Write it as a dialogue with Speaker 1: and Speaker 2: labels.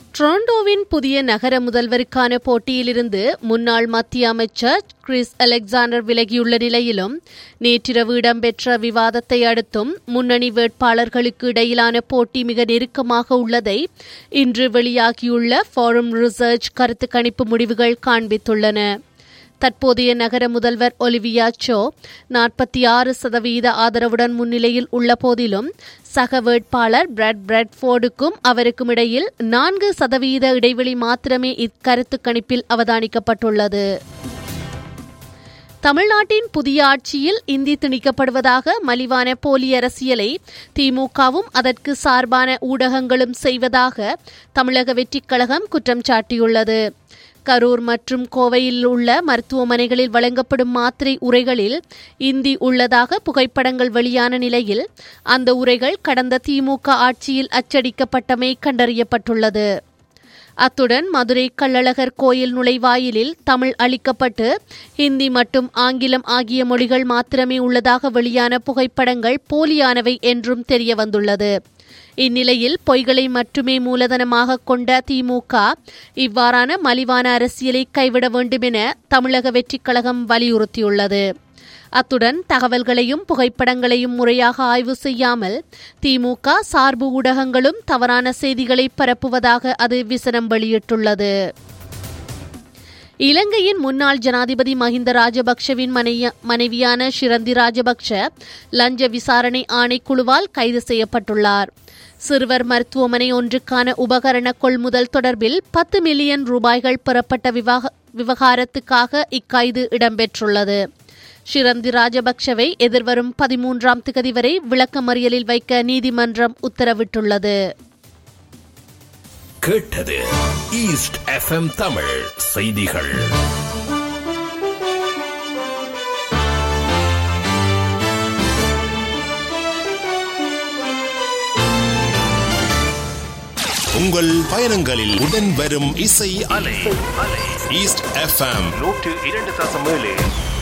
Speaker 1: டொரண்டோவின் புதிய நகர முதல்வருக்கான போட்டியிலிருந்து முன்னாள் மத்திய அமைச்சர் கிறிஸ் அலெக்சாண்டர் விலகியுள்ள நிலையிலும் நேற்றிரவு இடம்பெற்ற விவாதத்தை அடுத்தும் முன்னணி வேட்பாளர்களுக்கு இடையிலான போட்டி மிக நெருக்கமாக உள்ளதை இன்று வெளியாகியுள்ள ஃபாரம் ரிசர்ச் கருத்து கணிப்பு முடிவுகள் காண்பித்துள்ளன தற்போதைய நகர முதல்வர் ஒலிவியா சோ நாற்பத்தி ஆறு சதவீத ஆதரவுடன் முன்னிலையில் உள்ள போதிலும் சக வேட்பாளர் பிரெட் பிரெட்ஃபோர்டுக்கும் அவருக்கும் இடையில் நான்கு சதவீத இடைவெளி மாத்திரமே இக்கருத்து கணிப்பில் அவதானிக்கப்பட்டுள்ளது தமிழ்நாட்டின் புதிய ஆட்சியில் இந்தி திணிக்கப்படுவதாக மலிவான போலி அரசியலை திமுகவும் அதற்கு சார்பான ஊடகங்களும் செய்வதாக தமிழக வெற்றிக் கழகம் குற்றம் சாட்டியுள்ளது கரூர் மற்றும் கோவையில் உள்ள மருத்துவமனைகளில் வழங்கப்படும் மாத்திரை உரைகளில் இந்தி உள்ளதாக புகைப்படங்கள் வெளியான நிலையில் அந்த உரைகள் கடந்த திமுக ஆட்சியில் அச்சடிக்கப்பட்டமை கண்டறியப்பட்டுள்ளது அத்துடன் மதுரை கள்ளழகர் கோயில் நுழைவாயிலில் தமிழ் அளிக்கப்பட்டு ஹிந்தி மற்றும் ஆங்கிலம் ஆகிய மொழிகள் மாத்திரமே உள்ளதாக வெளியான புகைப்படங்கள் போலியானவை என்றும் தெரியவந்துள்ளது இந்நிலையில் பொய்களை மட்டுமே மூலதனமாக கொண்ட திமுக இவ்வாறான மலிவான அரசியலை கைவிட வேண்டும் என தமிழக வெற்றிக் கழகம் வலியுறுத்தியுள்ளது அத்துடன் தகவல்களையும் புகைப்படங்களையும் முறையாக ஆய்வு செய்யாமல் திமுக சார்பு ஊடகங்களும் தவறான செய்திகளை பரப்புவதாக அது விசனம் வெளியிட்டுள்ளது இலங்கையின் முன்னாள் ஜனாதிபதி மஹிந்த ராஜபக்ஷவின் மனைவியான ஷிரந்தி ராஜபக்ஷ லஞ்ச விசாரணை ஆணைக்குழுவால் கைது செய்யப்பட்டுள்ளார் சிறுவர் மருத்துவமனை ஒன்றுக்கான உபகரண கொள்முதல் தொடர்பில் பத்து மில்லியன் ரூபாய்கள் பெறப்பட்ட விவகாரத்துக்காக இக்கைது இடம்பெற்றுள்ளது ஷிரந்தி ராஜபக்ஷவை எதிர்வரும் பதிமூன்றாம் திகதி வரை விளக்கமறியலில் வைக்க நீதிமன்றம் உத்தரவிட்டுள்ளது
Speaker 2: கேட்டது ஈஸ்ட் எஃப்எம் தமிழ் செய்திகள் உங்கள் பயணங்களில் உடன் வரும் இசை அலை ஈஸ்ட் எஃப்எம்
Speaker 3: நூற்று இரண்டு தசம் ஏழு